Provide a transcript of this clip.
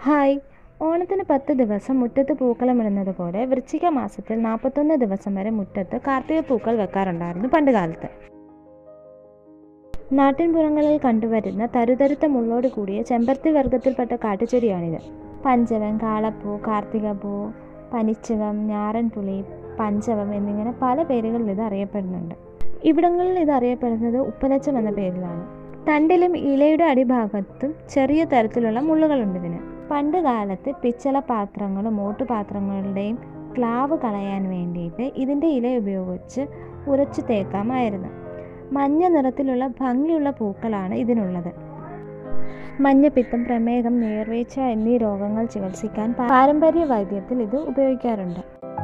hi ഓണത്തിന് പത്ത് ദിവസം മുറ്റത്ത് പൂക്കളമിടുന്നത് പോലെ വൃശ്ചിക മാസത്തിൽ നാൽപ്പത്തൊന്ന് ദിവസം വരെ മുറ്റത്ത് കാർത്തിക പൂക്കൾ വെക്കാറുണ്ടായിരുന്നു പണ്ട് കാലത്ത് നാട്ടിൻപുറങ്ങളിൽ കണ്ടുവരുന്ന തരുതരുത്ത മുള്ളോട് കൂടിയ ചെമ്പരത്തി വർഗത്തിൽപ്പെട്ട കാട്ടുചെടിയാണിത് പഞ്ചവൻ കാളപ്പൂ കാർത്തികപ്പൂ പനിച്ചകം ഞാറൻപുളി പഞ്ചവം എന്നിങ്ങനെ പല പേരുകളിൽ ഇത് അറിയപ്പെടുന്നുണ്ട് ഇവിടങ്ങളിൽ ഇത് അറിയപ്പെടുന്നത് ഉപ്പലച്ചം എന്ന പേരിലാണ് തണ്ടിലും ഇലയുടെ അടിഭാഗത്തും ചെറിയ തരത്തിലുള്ള മുള്ളുകളുണ്ട് ഇതിന് പണ്ട് കാലത്ത് പിച്ചള പാത്രങ്ങളും ഓട്ടുപാത്രങ്ങളുടെയും ക്ലാവ് കളയാൻ വേണ്ടിയിട്ട് ഇതിൻ്റെ ഇല ഉപയോഗിച്ച് ഉരച്ചു തേക്കാമായിരുന്നു മഞ്ഞ നിറത്തിലുള്ള ഭംഗിയുള്ള പൂക്കളാണ് ഇതിനുള്ളത് മഞ്ഞപ്പിത്തം പ്രമേഹം നീർവീഴ്ച എന്നീ രോഗങ്ങൾ ചികിത്സിക്കാൻ പാരമ്പര്യ വൈദ്യത്തിൽ ഇത് ഉപയോഗിക്കാറുണ്ട്